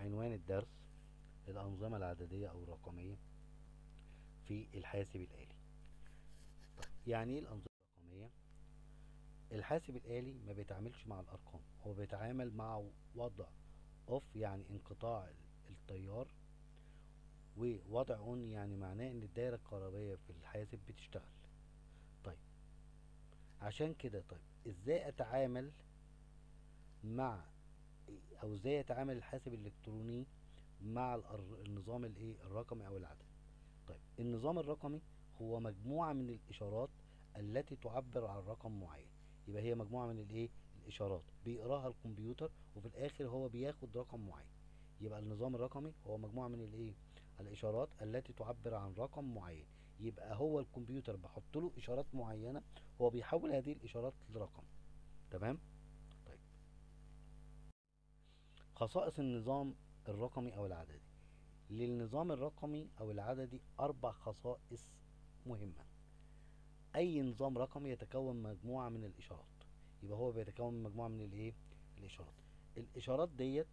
عنوان الدرس الأنظمة العددية أو الرقمية في الحاسب الآلي طيب يعني ايه الأنظمة الرقمية؟ الحاسب الآلي ما بيتعاملش مع الأرقام هو بيتعامل مع وضع اوف يعني انقطاع التيار ووضع اون يعني معناه ان الدايرة الكهربائية في الحاسب بتشتغل طيب عشان كده طيب ازاي اتعامل مع او ازاي يتعامل الحاسب الالكتروني مع الأر- النظام الايه الرقمي او العددي طيب النظام الرقمي هو مجموعة من الاشارات التي تعبر عن رقم معين يبقى هي مجموعة من الايه الاشارات بيقراها الكمبيوتر وفي الاخر هو بياخد رقم معين يبقى النظام الرقمي هو مجموعة من الايه الاشارات التي تعبر عن رقم معين يبقى هو الكمبيوتر بحط له اشارات معينة هو بيحول هذه الاشارات لرقم تمام طيب خصائص النظام الرقمي او العددي للنظام الرقمي او العددي اربع خصائص مهمة اي نظام رقمي يتكون مجموعة من الاشارات يبقى هو بيتكون من مجموعة من الايه الاشارات الاشارات ديت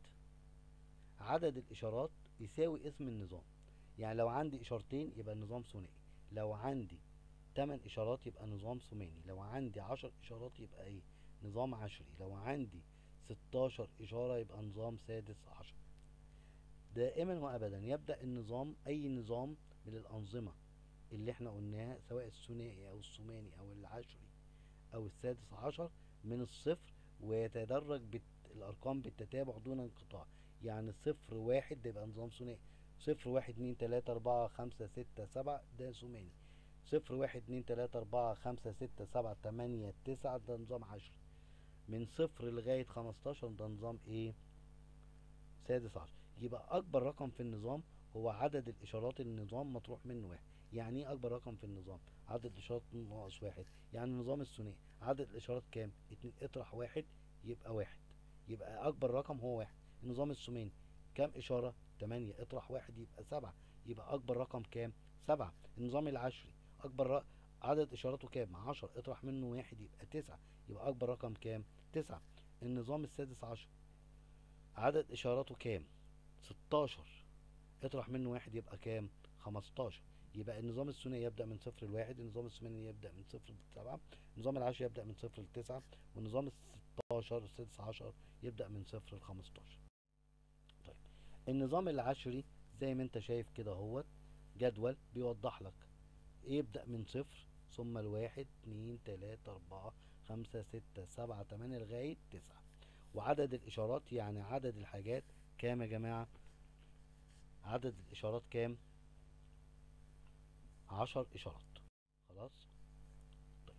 عدد الاشارات يساوي اسم النظام يعني لو عندي اشارتين يبقى النظام ثنائي لو عندي 8 اشارات يبقى نظام ثماني لو عندي 10 اشارات يبقى ايه نظام عشري لو عندي 16 اشارة يبقى نظام سادس عشر دائما وابدا يبدأ النظام اي نظام من الانظمة اللي احنا قلناها سواء الثنائي او الثماني او العشري او السادس عشر من الصفر ويتدرج بت... الارقام بالتتابع دون انقطاع يعني صفر واحد ده يبقى نظام ثنائي صفر واحد اتنين تلاتة اربعة خمسة ستة سبعة ده ثماني صفر واحد اتنين تلاتة اربعة خمسة ستة سبعة تمانية تسعة ده نظام عشري من صفر لغاية خمستاشر ده نظام ايه سادس عشر يبقى اكبر رقم في النظام هو عدد الاشارات النظام مطروح منه واحد يعني ايه اكبر رقم في النظام عدد الاشارات ناقص واحد يعني النظام الثنائي عدد الاشارات كام اتنين اطرح واحد يبقى واحد يبقى اكبر رقم هو واحد النظام الثماني كام اشارة تمانية اطرح واحد يبقى سبعة يبقى اكبر رقم كام سبعة النظام العشري اكبر ر... عدد اشاراته كام عشر اطرح منه واحد يبقى تسعة يبقى اكبر رقم كام تسعة النظام السادس عشر عدد اشاراته كام ستاشر اطرح منه واحد يبقى كام خمستاشر يبقى النظام الثنائي يبدأ من صفر لواحد النظام الثماني يبدأ من صفر لسبعة النظام العشري يبدأ من صفر لتسعة والنظام الستاشر السادس عشر يبدأ من صفر لخمستاشر طيب النظام العشري زي ما انت شايف كده اهوت جدول بيوضح لك يبدأ من صفر ثم الواحد اتنين تلاتة اربعة خمسة ستة سبعة تمانية لغاية تسعة وعدد الاشارات يعني عدد الحاجات كام يا جماعة عدد الاشارات كام عشر اشارات خلاص طيب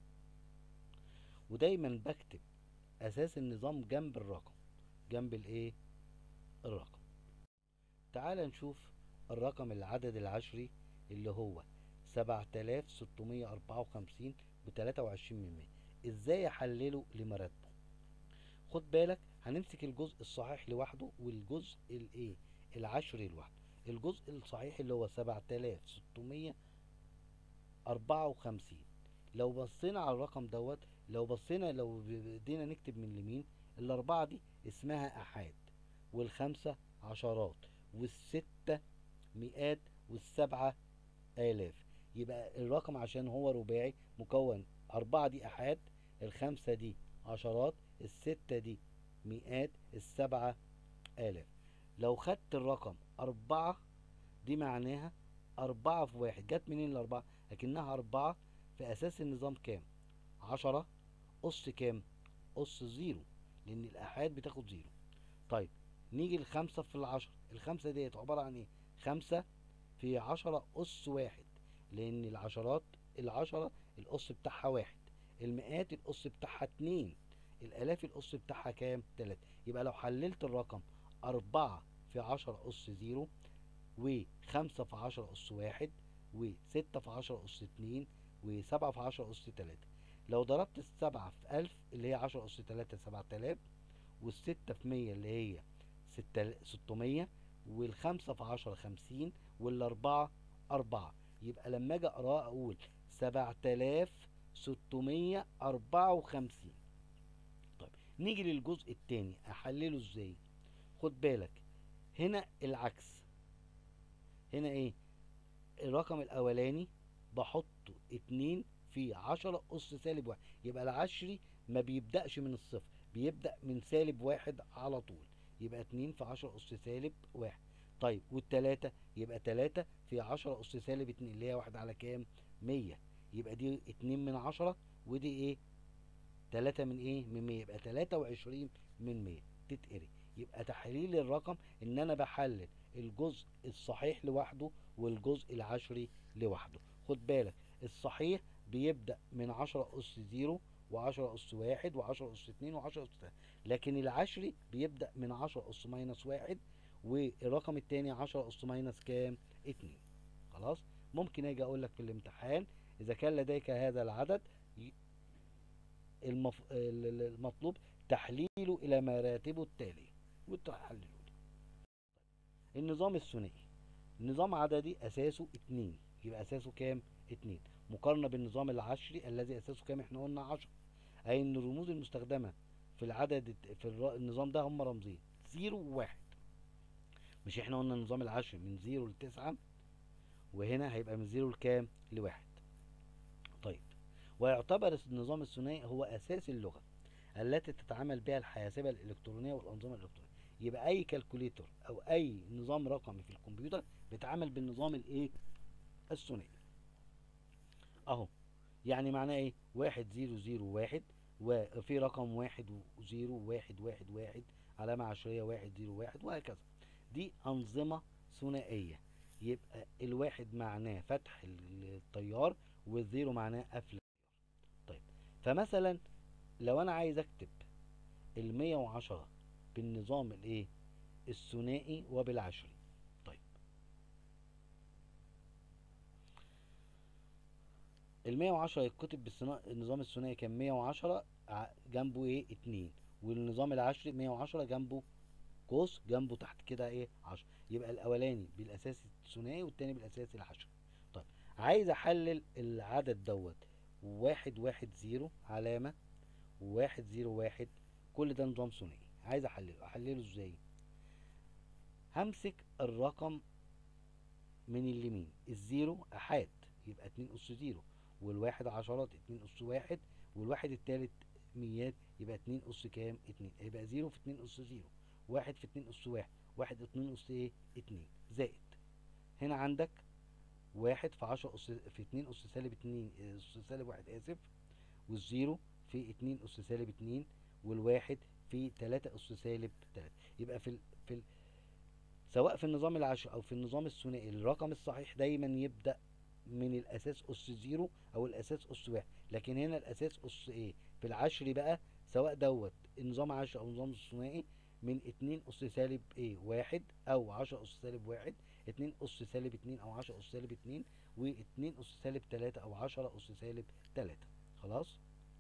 ودايما بكتب اساس النظام جنب الرقم جنب الايه الرقم تعال نشوف الرقم العدد العشري اللي هو سبعة آلاف ستمية أربعة وخمسين بتلاتة وعشرين من مية ازاي احلله لمراتبه خد بالك هنمسك الجزء الصحيح لوحده والجزء الايه العشري لوحده الجزء الصحيح اللي هو سبعة آلاف ستمية أربعة وخمسين لو بصينا على الرقم دوت لو بصينا لو بدينا نكتب من اليمين الأربعة دي اسمها أحاد والخمسة عشرات والستة مئات والسبعة آلاف يبقى الرقم عشان هو رباعي مكون أربعة دي أحاد الخمسة دي عشرات الستة دي مئات السبعة آلاف لو خدت الرقم أربعة دي معناها أربعة في واحد جت منين الأربعة؟ لكنها أربعة في أساس النظام كام؟ عشرة أس كام؟ أس زيرو لأن الآحاد بتاخد زيرو طيب نيجي الخمسة في العشرة الخمسة ديت عبارة عن إيه؟ خمسة في عشرة أس واحد لأن العشرات العشرة الأس بتاعها واحد المئات الأس بتاعها اتنين الآلاف الأس بتاعها كام؟ تلاتة يبقى لو حللت الرقم أربعة في عشرة أس زيرو وخمسة في عشرة أس واحد وستة في عشرة أس اتنين وسبعة في عشرة أس تلاتة لو ضربت السبعة في ألف اللي هي عشرة أس تلاتة سبعة آلاف والستة في مية اللي هي ستة ستمية والخمسة في عشرة خمسين والأربعة أربعة يبقى لما أجي أقراه أقول سبعة آلاف ستمية أربعة وخمسين طيب نيجي للجزء التاني أحلله إزاي خد بالك هنا العكس هنا ايه الرقم الاولاني بحطه اتنين في عشرة اس سالب واحد يبقى العشري ما بيبدأش من الصفر بيبدأ من سالب واحد على طول يبقى اتنين في عشرة اس سالب واحد طيب والتلاتة يبقى تلاتة في عشرة اس سالب اتنين اللي هي واحد على كام مية يبقى دي اتنين من عشرة ودي ايه تلاتة من ايه من مية يبقى تلاتة وعشرين من مية تتقري يبقى تحليل الرقم ان انا بحلل الجزء الصحيح لوحده والجزء العشري لوحده خد بالك الصحيح بيبدأ من عشرة أس زيرو وعشرة أس واحد وعشرة أس اتنين وعشرة أس تلاتة لكن العشري بيبدأ من عشرة أس ماينس واحد والرقم التاني عشرة أس ماينس كام اتنين خلاص ممكن اجي اقول لك في الامتحان اذا كان لديك هذا العدد ي- المف... ال- ال- المطلوب تحليله الى مراتبه التالية وتحلله لي. النظام الثنائي نظام عددي اساسه اتنين يبقى اساسه كام اتنين مقارنة بالنظام العشري الذي اساسه كام احنا قلنا عشرة اي ان الرموز المستخدمة في العدد الت- في الر- النظام ده هم رمزين زيرو وواحد مش احنا قلنا النظام العشري من زيرو لتسعة وهنا هيبقى من زيرو لكام لواحد طيب ويعتبر النظام الثنائي هو اساس اللغة التي تتعامل بها الحاسبة الالكترونية والانظمة الالكترونية يبقى اي كالكوليتر او اي نظام رقمي في الكمبيوتر بيتعامل بالنظام الايه الثنائي اهو يعني معناه ايه واحد زيرو زيرو واحد وفي رقم واحد وزيرو واحد واحد واحد علامة عشرية واحد زيرو واحد وهكذا دي أنظمة ثنائية يبقى الواحد معناه فتح ال- التيار والزيرو معناه قفل التيار طيب فمثلا لو أنا عايز أكتب المية وعشرة بالنظام الايه الثنائي وبالعشري طيب المية وعشرة يتكتب بالنظام الثنائي كان مية وعشرة ع- جنبه ايه اتنين والنظام العشري مية وعشرة جنبه قوس جنبه تحت كده ايه عشرة يبقى الاولاني بالاساس الثنائي والتاني بالاساس العشري طيب عايز احلل العدد دوت واحد واحد زيرو علامة وواحد زيرو واحد كل ده نظام ثنائي عايز احلله احلله ازاي همسك الرقم من اليمين الزيرو احاد يبقى اتنين اس زيرو والواحد عشرات اتنين اس واحد والواحد التالت ميات يبقى اتنين اس كام اتنين يبقى زيرو في اتنين اس زيرو واحد في اتنين اس واحد واحد اتنين اس ايه اتنين زائد هنا عندك واحد في عشرة اس في اتنين اس سالب اتنين اس سالب واحد اسف والزيرو في اتنين اس سالب اتنين والواحد في تلاتة اس سالب تلاتة يبقى في ال... في ال... سواء في النظام العشري او في النظام الثنائي الرقم الصحيح دايما يبدأ من الاساس اس زيرو او الاساس اس واحد لكن هنا الاساس اس ايه في العشري بقى سواء دوت النظام عشري او النظام الثنائي من اتنين اس سالب ايه واحد او عشرة اس سالب واحد اتنين اس سالب اتنين او عشرة اس سالب اتنين واتنين اس سالب تلاتة او عشرة اس سالب تلاتة خلاص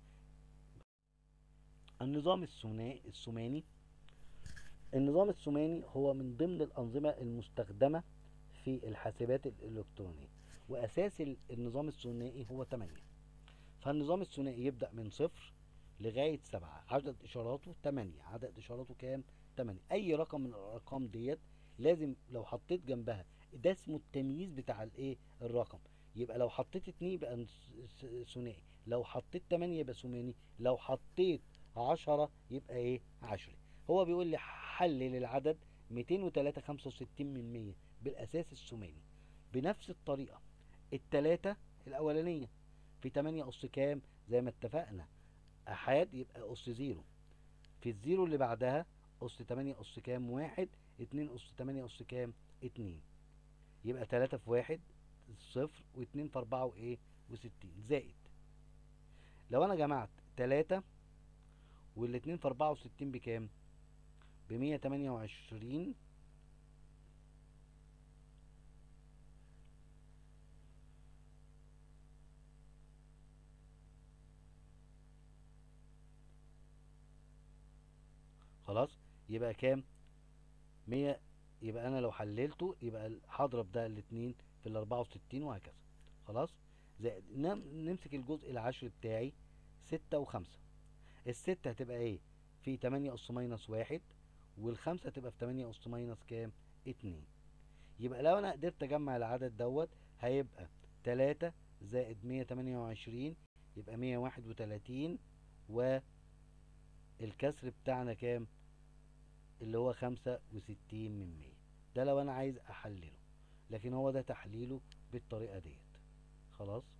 النظام الثنائي الثماني النظام الثماني هو من ضمن الأنظمة المستخدمة في الحاسبات الإلكترونية وأساس ال- النظام الثنائي هو 8 فالنظام الثنائي يبدأ من صفر لغاية سبعة عدد إشاراته 8 عدد إشاراته كام 8 أي رقم من الأرقام ديت لازم لو حطيت جنبها ده اسمه التمييز بتاع الايه الرقم يبقى لو حطيت اتنين يبقى نس- س- ثنائي لو حطيت تمانية يبقى ثماني لو حطيت عشرة يبقى ايه عشري هو بيقول لي حلل العدد 203 65 من 100 بالاساس الثماني بنفس الطريقة التلاتة الاولانية في 8 اس كام زي ما اتفقنا احاد يبقى اس زيرو في الزيرو اللي بعدها اس 8 اس كام واحد اتنين اس 8 اس كام اتنين يبقى تلاتة في واحد صفر واتنين في اربعة وايه وستين زائد لو انا جمعت تلاتة والاتنين في اربعة وستين بكام بمية تمانية وعشرين خلاص يبقى كام مية يبقى انا لو حللته يبقى ال- هضرب ده الاتنين في الاربعة وستين وهكذا خلاص زائد نم- نمسك الجزء العشري بتاعي ستة وخمسة الستة هتبقى ايه في تمانية اس ماينس واحد والخمسة هتبقى في تمانية اس ماينس كام اتنين يبقى لو انا قدرت اجمع العدد دوت هيبقى تلاتة زائد مية تمانية وعشرين يبقى مية واحد وتلاتين والكسر بتاعنا كام اللي هو خمسة وستين من مية ده لو انا عايز احلله لكن هو ده تحليله بالطريقة ديت خلاص